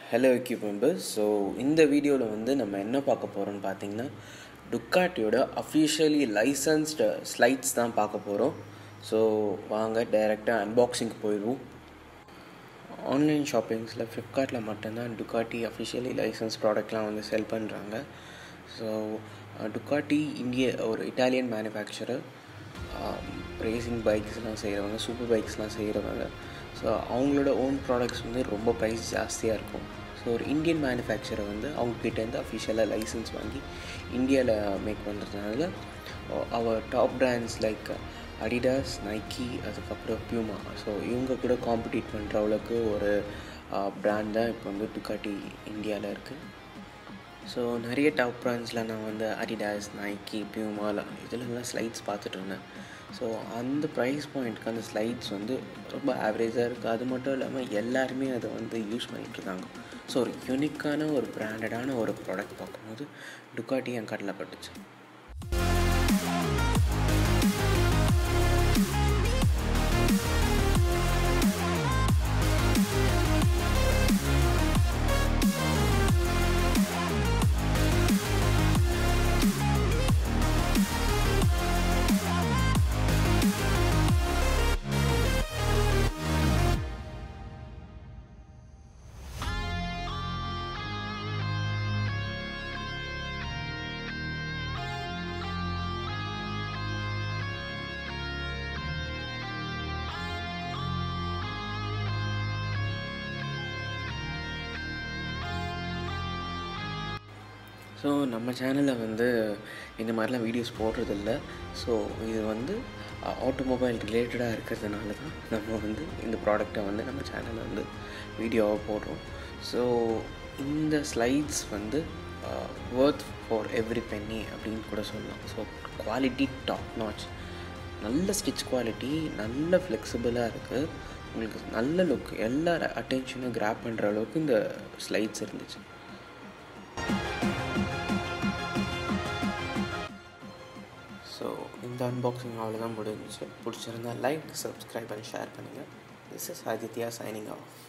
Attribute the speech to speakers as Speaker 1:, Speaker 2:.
Speaker 1: hello equip members so இந்த வீடியோவில் வந்து நம்ம என்ன பார்க்க போகிறோம்னு பார்த்தீங்கன்னா டுக்காட்டியோட அஃபிஷியலி லைசன்ஸ்டு ஸ்லைட்ஸ் தான் பார்க்க போகிறோம் ஸோ வாங்க டைரெக்டாக அன்பாக்சிங் போயிடுவோம் ஆன்லைன் ஷாப்பிங்ஸில் ஃப்ளிப்கார்ட்டில் மட்டும்தான் டுக்காட்டி அஃபிஷியலி லைசன்ஸ் ப்ராடக்ட்லாம் வந்து செல் பண்ணுறாங்க ஸோ டுக்காட்டி இந்திய ஒரு இட்டாலியன் மேனுஃபேக்சரர் ரேசிங் பைக்ஸ்லாம் செய்கிறவங்க சூப்பர் பைக்ஸ்லாம் செய்கிறவங்க ஸோ அவங்களோட ஓன் ப்ராடக்ட்ஸ் வந்து ரொம்ப ப்ரைஸ் ஜாஸ்தியாக இருக்கும் ஸோ ஒரு இந்தியன் மேனுஃபேக்சரை வந்து அவங்கக்கிட்டேருந்து அஃபிஷியலாக லைசன்ஸ் வாங்கி இந்தியாவில் மேக் பண்ணுறதுனால அவர் top brands like Adidas Nike அதுக்கப்புறம் பியூமா ஸோ இவங்க கூட காம்படிட் பண்ணுற அளவுக்கு ஒரு பிராண்ட் தான் இப்போ வந்து டுக்காட்டி இந்தியாவில் இருக்குது ஸோ நிறைய டாப் ப்ராண்ட்ஸில் நான் வந்து அடிடாஸ் நைக்கி பியூமாலாம் இதுலலாம் ஸ்லைட்ஸ் பார்த்துட்டு இருந்தேன் ஸோ அந்த ப்ரைஸ் பாயிண்ட்க்கு அந்த ஸ்லைட்ஸ் வந்து ரொம்ப ஆவரேஜாக இருக்குது அது மட்டும் இல்லாமல் எல்லாருமே அதை வந்து யூஸ் பண்ணிகிட்ருக்காங்க ஸோ ஒரு யூனிக்கான ஒரு பிராண்டடான ஒரு ப்ராடக்ட் பார்க்கும்போது டுக்காட்டி என் கட்டில் பட்டுச்சு ஸோ நம்ம சேனலில் வந்து இந்த மாதிரிலாம் வீடியோஸ் போடுறதில்ல ஸோ இது வந்து ஆட்டோமொபைல் ரிலேட்டடாக இருக்கிறதுனால தான் நம்ம வந்து இந்த ப்ராடக்டை வந்து நம்ம சேனலில் வந்து வீடியோவாக போடுறோம் ஸோ இந்த ஸ்லைட்ஸ் வந்து ஒர்த் ஃபார் எவ்ரி பென்னி அப்படின்னு கூட சொல்லலாம் ஸோ குவாலிட்டி டாப் நாச் நல்ல ஸ்டிச் குவாலிட்டி நல்ல ஃப்ளெக்சிபிளாக இருக்குது உங்களுக்கு நல்ல லுக் எல்லா அட்டென்ஷனும் கிராப் பண்ணுற அளவுக்கு இந்த ஸ்லைட்ஸ் இருந்துச்சு ஸோ இந்த அன்பாக்சிங் அவ்வளோதான் முடிஞ்சிச்சு பிடிச்சிருந்தா லைக் சப்ஸ்கிரைப் அண்ட் ஷேர் பண்ணுங்கள் this is Aditya signing of